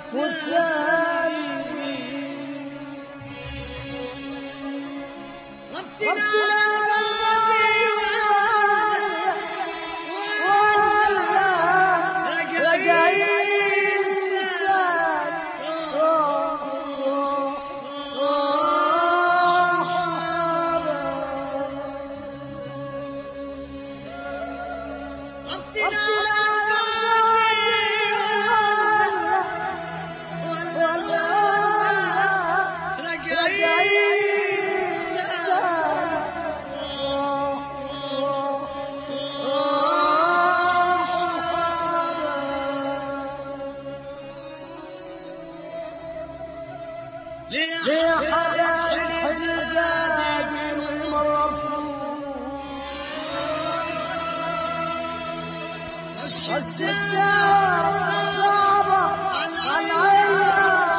والثاني ربنا ليه حدا الحزاب المرفوع الساعة صعبة على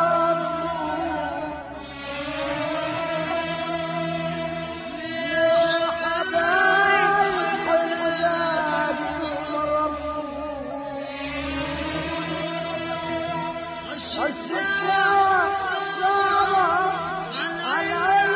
الساعة صعبة على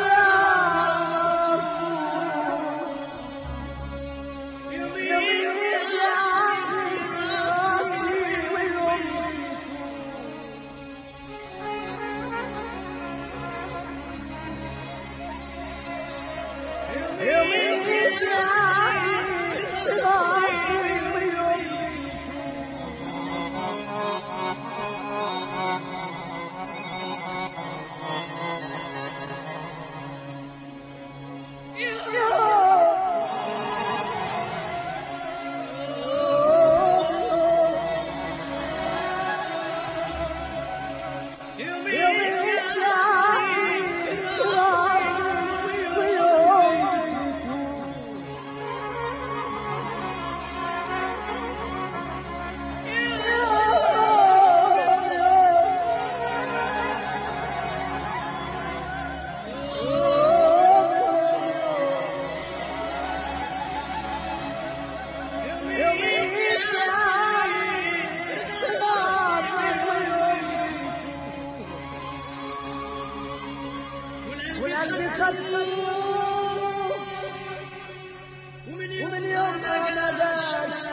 والقلب خلوه ومن يوم ما نباش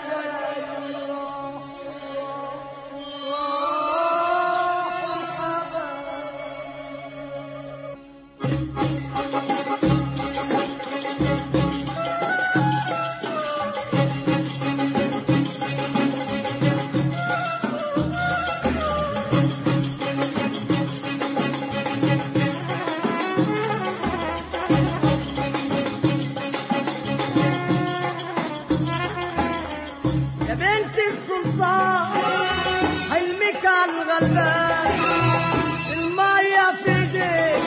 يا بنت السلطان حلمك على الغلبان المية في ايديك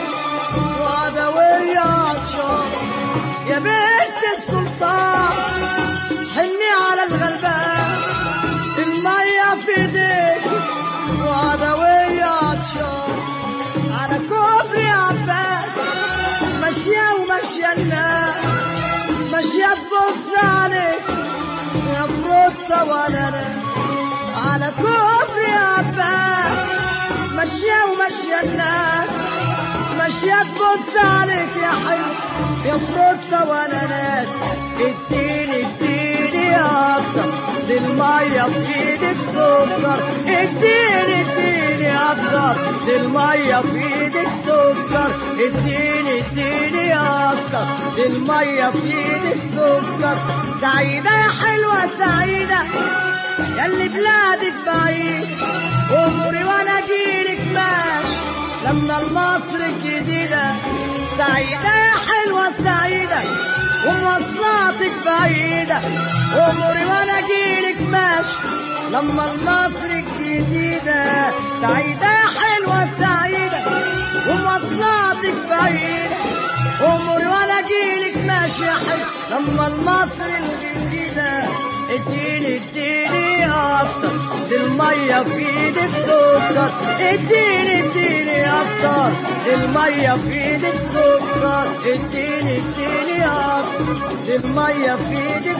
وعدوية عطشان يا بنت السلطان حلمي على الغلبان المية في ايديك وعدوية عطشان على كوبري عباس ماشية وماشية الناس ماشية تبص عليك يا فروتة ولا انا على كوبري عباس ماشية وماشية الناس ماشية تبص عليك يا حلو يا فروتة ولا ناس اديني اديني يا اكتر للمية في ايدك سكر اديني اديني اكتر للمية في ايدك سكر اديني اديني يا اكتر للمية في ايدك سكر سعيدة يا حلوة سعيدة ياللي بلادك بعيد عمري وانا اجيلك ماشي لما المصر الجديدة سعيدة يا حلوة سعيدة ومواصلاتك بعيدة عمري وانا اجيلك ماشي لما المصر الجديدة سعيدة يا حلوة سعيدة ومواصلاتك بعيدة عمري وانا اجيلك ماشي يا حلو لما المصر الجديدة اديني اديني اكتر دي المية في ايدك سكر اديني اديني اكتر دي المية في ايدك سكر اديني اديني اكتر دي المية في ايدك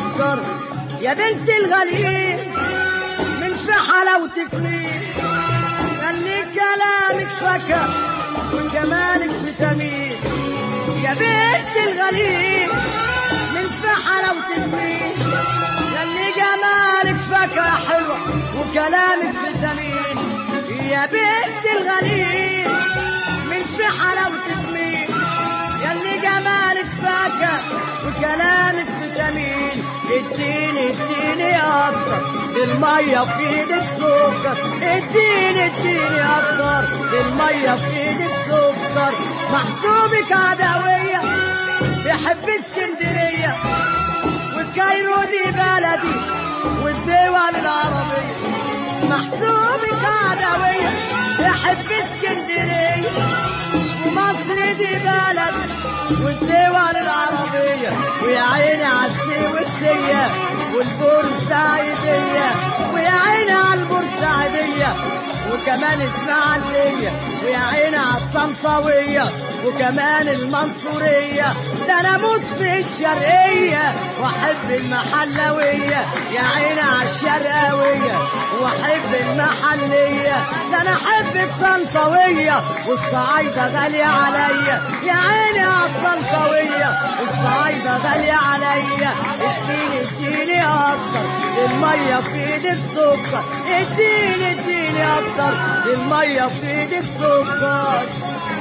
سكر يا بنت الغليل من في حلاوتك مين فاكهة وجمالك فيتامين يا بنت الغليل من سحرة وتدمين ياللي جمالك فاكهة حلوة وكلامك فيتامين يا بنت الغليل من سحرة وتدمين ياللي جمالك فاكهة وكلامك فيتامين اديني اديني اكتر المية في ايد السكر اديني اديني اكتر المية في ايد السكر محسوبك عدوية بحب اسكندرية والكايرو دي بلدي والدول العربية محسوبك عدوية بحب اسكندرية ومصر دي بلد والدول العربية ويا عيني عالسي والسية والبورسعيدية ويا عيني عالبورسعيدية وكمان اسماعيلية ويا عيني عالطنطاوية وكمان المنصورية ده انا اموت في الشرقية واحب المحلوية يا عيني عالشرقاوية واحب المحلية ده انا احب الطنطاوية والصعايدة غالية عليا يا عيني عالطنطاوية الصعايدة غالية عليا اديني اديني اكتر المية في ايد السكر اديني اديني اكتر المية في ايد السكر